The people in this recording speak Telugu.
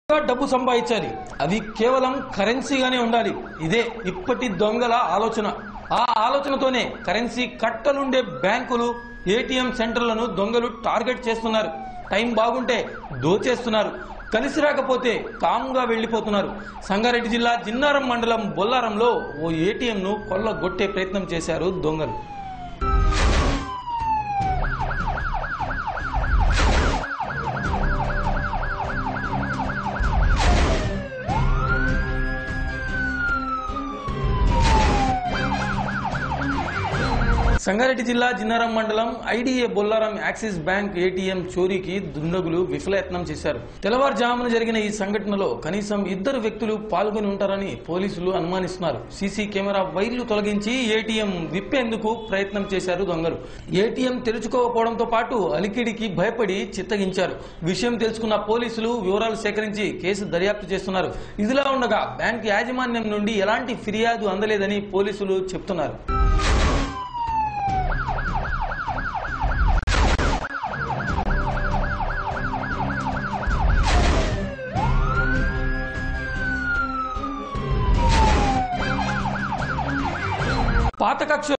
డబ్బు సంపాదించాలి అది కేవలం కరెన్సీగానే ఉండాలి ఇదే ఇప్పటి దొంగల ఆలోచన ఆ ఆలోచనతోనే కరెన్సీ కట్టలుండే బ్యాంకులు ఏటీఎం సెంటర్లను దొంగలు టార్గెట్ చేస్తున్నారు టైం బాగుంటే దోచేస్తున్నారు కలిసి రాకపోతే కామ్గా వెళ్లిపోతున్నారు సంగారెడ్డి జిల్లా జిన్నారం మండలం బొల్లారంలో ఓ ఏటీఎం ను కొల్లగొట్టే ప్రయత్నం చేశారు దొంగలు సంగారెడ్డి జిల్లా జిన్నారం మండలం IDA Bollaram Axis Bank ATM చోరీకి దుండగులు విఫలయత్నం చేశారు తెల్లవారుజామున జరిగిన ఈ సంఘటనలో కనీసం ఇద్దరు వ్యక్తులు పాల్గొని ఉంటారని పోలీసులు అనుమానిస్తున్నారు సీసీ కెమెరా వైర్లు తొలగించి ఏటీఎం విప్పేందుకు ప్రయత్నం చేశారు దొంగలు ఏటీఎం తెరుచుకోకపోవడంతో పాటు అలికిడికి భయపడి చిత్తగించారు విషయం తెలుసుకున్న పోలీసులు వివరాలు సేకరించి కేసు దర్యాప్తు చేస్తున్నారు ఇదిలా ఉండగా బ్యాంక్ యాజమాన్యం నుండి ఎలాంటి ఫిర్యాదు అందలేదని పోలీసులు చెప్తున్నారు పాత కక్ష